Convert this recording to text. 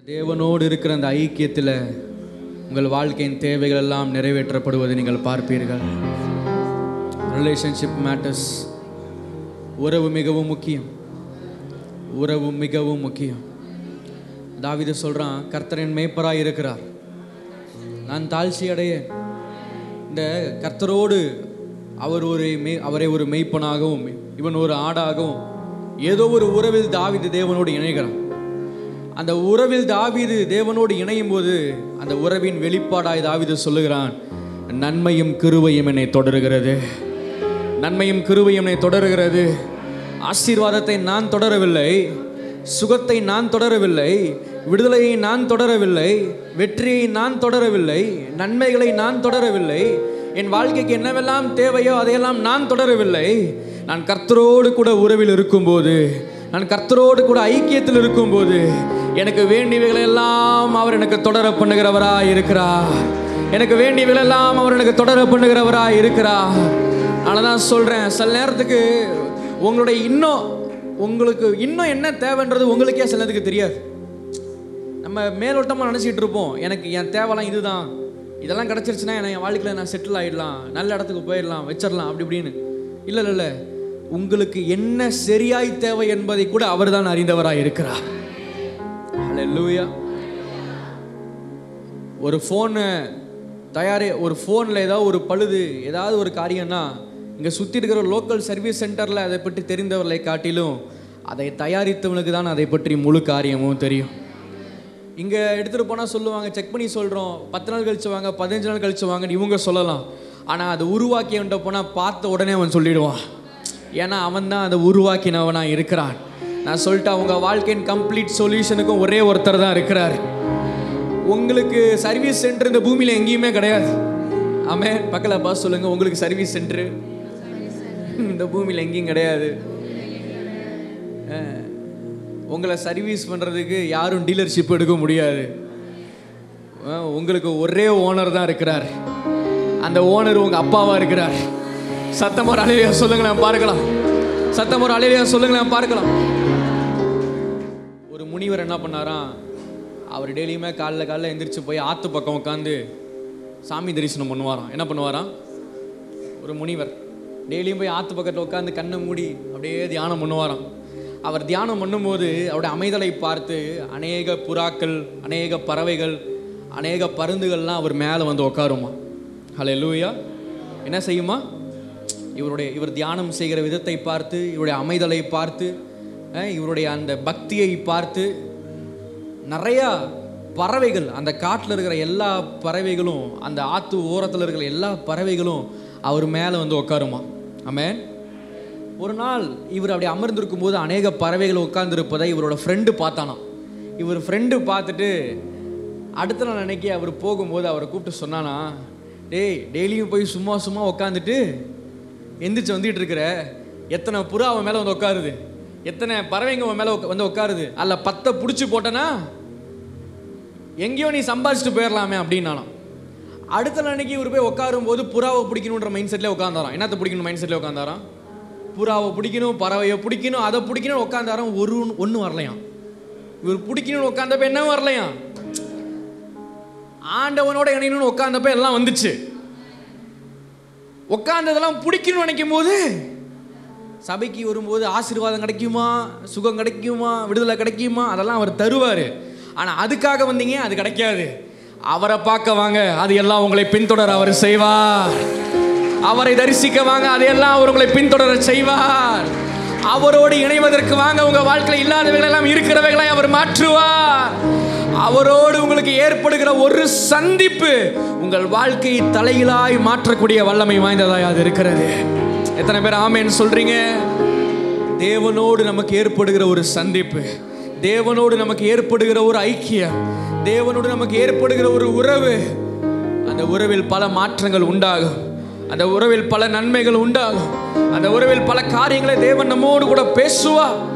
தேவனோடு இருக்கிற அந்த ஐக்கியத்தில் உங்கள் வாழ்க்கையின் தேவைகள் எல்லாம் நிறைவேற்றப்படுவதை நீங்கள் பார்ப்பீர்கள் ரிலேஷன்ஷிப் மேட்டர்ஸ் உறவு மிகவும் முக்கியம் உறவு மிகவும் முக்கியம் தாவிது சொல்கிறான் கர்த்தரின் மேய்ப்பராய் இருக்கிறார் நான் தாழ்ச்சி அடையேன் இந்த கர்த்தரோடு அவர் ஒரு மெய் அவரை ஒரு மெய்ப்பனாகவும் இவன் ஒரு ஆடாகவும் ஏதோ ஒரு உறவில் தாவிது தேவனோடு இணைகிறான் அந்த உறவில் தாவீது தேவனோடு இணையும் போது அந்த உறவின் வெளிப்பாடாய் தாவீது சொல்லுகிறான் நன்மையும் கிருபையும் என்னை தொடருகிறது நன்மையும் கிருபையும் என்னை தொடருகிறது ஆசீர்வாதத்தை நான் தொடரவில்லை சுகத்தை நான் தொடரவில்லை விடுதலையை நான் தொடரவில்லை வெற்றியை நான் தொடரவில்லை நன்மைகளை நான் தொடரவில்லை என் வாழ்க்கைக்கு என்னவெல்லாம் தேவையோ அதையெல்லாம் நான் தொடரவில்லை நான் கர்த்தரோடு கூட உறவில் இருக்கும்போது நான் கர்த்தரோடு கூட ஐக்கியத்தில் இருக்கும்போது எனக்கு வேண்டியவைகளை எல்லாம் அவர் எனக்கு தொடர பண்ணுகிறவராய் இருக்கிறார் எனக்கு வேண்டியவைகள் எல்லாம் அவர் எனக்கு தொடர பண்ணுகிறவராய் இருக்கிறார் அதனால தான் சொல்கிறேன் சில நேரத்துக்கு உங்களுடைய இன்னும் உங்களுக்கு இன்னும் என்ன தேவைன்றது உங்களுக்கே சில நேரத்துக்கு தெரியாது நம்ம மேலோட்டமாக நினச்சிட்டு இருப்போம் எனக்கு என் தேவைலாம் இதுதான் இதெல்லாம் கிடச்சிருச்சுன்னா என் வாழ்க்கையில் நான் செட்டில் ஆகிடலாம் நல்ல இடத்துக்கு போயிடலாம் வச்சிடலாம் அப்படி இப்படின்னு இல்லை இல்லை இல்லை உங்களுக்கு என்ன சரியாய் தேவை என்பதை கூட அவர் தான் அறிந்தவராக இருக்கிறார் ஹalleluya ஒரு ஃபோனு தயாரி ஒரு ஃபோனில் ஏதாவது ஒரு பழுது ஏதாவது ஒரு காரியம்னா இங்கே சுற்றி இருக்கிற லோக்கல் சர்வீஸ் சென்டரில் அதை பற்றி தெரிந்தவர்களை காட்டிலும் அதை தயாரித்தவனுக்கு தான் அதை பற்றி முழு காரியமும் தெரியும் இங்கே எடுத்துகிட்டு போனால் சொல்லுவாங்க செக் பண்ணி சொல்கிறோம் பத்து நாள் கழிச்சு வாங்க பதினஞ்சு நாள் கழிச்சு வாங்கன்னு இவங்க சொல்லலாம் ஆனால் அதை உருவாக்கியவன்ட்ட போனால் பார்த்த உடனே அவன் சொல்லிடுவான் ஏன்னா அவன் தான் அதை உருவாக்கினவனாக இருக்கிறான் நான் சொல்லிட்டு அவங்க வாழ்க்கையின் கம்ப்ளீட் சொல்யூஷனுக்கும் ஒரே ஒருத்தர் தான் இருக்கிறார் உங்களுக்கு சர்வீஸ் சென்டர் இந்த பூமியில் எங்கேயுமே கிடையாது ஆமே பக்கத்தில் பாஸ் சொல்லுங்கள் உங்களுக்கு சர்வீஸ் சென்டரு இந்த பூமியில் எங்கேயும் கிடையாது அஹ், உங்களை சர்வீஸ் பண்ணுறதுக்கு யாரும் டீலர்ஷிப் எடுக்க முடியாது அஹ், உங்களுக்கு ஒரே ஓனர் தான் இருக்கிறார் அந்த ஓனர் உங்கள் அப்பாவாக இருக்கிறார் சத்தம் ஒரு அலையிலையா சொல்லுங்களேன் பார்க்கலாம் சத்தம் ஒரு அலையிலையா சொல்லுங்களேன் பார்க்கலாம் ஒரு முனிவர் என்ன பண்ணாராம் அவர் டெய்லியுமே காலைல காலைல எந்திரிச்சு போய் ஆற்று பக்கம் உட்காந்து சாமி தரிசனம் பண்ணுவாராம் என்ன பண்ணுவாராம் ஒரு முனிவர் டெய்லியும் போய் ஆற்று பக்கத்தில் உட்காந்து கண்ணை மூடி அப்படியே தியானம் பண்ணுவாராம் அவர் தியானம் பண்ணும்போது அவருடைய அமைதலை பார்த்து அநேக புறாக்கள் அநேக பறவைகள் அநேக பருந்துகள்லாம் அவர் மேலே வந்து உட்காருமா ஹலோ லூயா என்ன செய்யுமா இவருடைய இவர் தியானம் செய்கிற விதத்தை பார்த்து இவருடைய அமைதலை பார்த்து அஹ், இவருடைய அந்த பக்தியை பார்த்து நிறையா பறவைகள் அந்த காட்டில் இருக்கிற எல்லா பறவைகளும் அந்த ஆற்று ஓரத்தில் இருக்கிற எல்லா பறவைகளும் அவர் மேலே வந்து உட்காருமா ஆமென் ஒரு நாள் இவர் அப்படி அமர்ந்திருக்கும் போது அநேக பறவைகள் உட்கார்ந்திருப்பதை இவரோட ஃப்ரெண்டு பார்த்தானாம் இவர் ஃப்ரெண்டு பார்த்துட்டு அடுத்த நாள் அன்னைக்கு அவர் போகும்போது அவரை கூப்பிட்டு சொன்னானா டேய் டெய்லியும் போய் சும்மா சும்மா உட்காந்துட்டு எந்திரிச்சு வந்துட்டு இருக்கிற எத்தனை புறா அவன் மேலே வந்து உட்காருது எத்தனை பறவைங்க அவன் மேலே வந்து உட்காருது அல்ல பத்தை பிடிச்சி போட்டனா எங்கேயோ நீ சம்பாதிச்சுட்டு போயிடலாமே அப்படின்னாலாம் அடுத்த நாள் அன்னைக்கு இவர் போய் உட்காரும் போது புறாவை பிடிக்கணுன்ற மைண்ட் செட்லேயே உட்காந்தாராம் என்னத்தை பிடிக்கணும் மைண்ட் செட்லேயே உட்காந்தாராம் புறாவை பிடிக்கணும் பறவையை பிடிக்கணும் அதை பிடிக்கணும் உட்காந்தாராம் ஒரு ஒன்றும் வரலையாம் இவர் பிடிக்கணும்னு உட்காந்தப்ப என்ன வரலையாம் ஆண்டவனோட இணையணும்னு உட்காந்தப்ப எல்லாம் வந்துச்சு உட்காந்ததெல்லாம் பிடிக்கணும்னு நினைக்கும் போது சபைக்கு வரும்போது ஆசீர்வாதம் கிடைக்குமா சுகம் கிடைக்குமா விடுதலை கிடைக்குமா அதெல்லாம் அவர் தருவார் ஆனால் அதுக்காக வந்தீங்க அது கிடைக்காது அவரை பார்க்க வாங்க அது எல்லாம் உங்களை பின்தொடர அவர் செய்வார் அவரை தரிசிக்க வாங்க அதையெல்லாம் அவர் உங்களை பின்தொடர செய்வார் அவரோடு இணைவதற்கு வாங்க உங்க வாழ்க்கையில் இல்லாதவைகள் எல்லாம் இருக்கிறவைகளை அவர் மாற்றுவார் அவரோடு உங்களுக்கு ஏற்படுகிற ஒரு சந்திப்பு உங்கள் வாழ்க்கையை தலையிலாய் மாற்றக்கூடிய வல்லமை வாய்ந்ததாய் அது இருக்கிறது எத்தனை பேர் ஆமேன்னு சொல்றீங்க தேவனோடு நமக்கு ஏற்படுகிற ஒரு சந்திப்பு தேவனோடு நமக்கு ஏற்படுகிற ஒரு ஐக்கியம் தேவனோடு நமக்கு ஏற்படுகிற ஒரு உறவு அந்த உறவில் பல மாற்றங்கள் உண்டாகும் அந்த உறவில் பல நன்மைகள் உண்டாகும் அந்த உறவில் பல காரியங்களை தேவன் நம்மோடு கூட பேசுவார்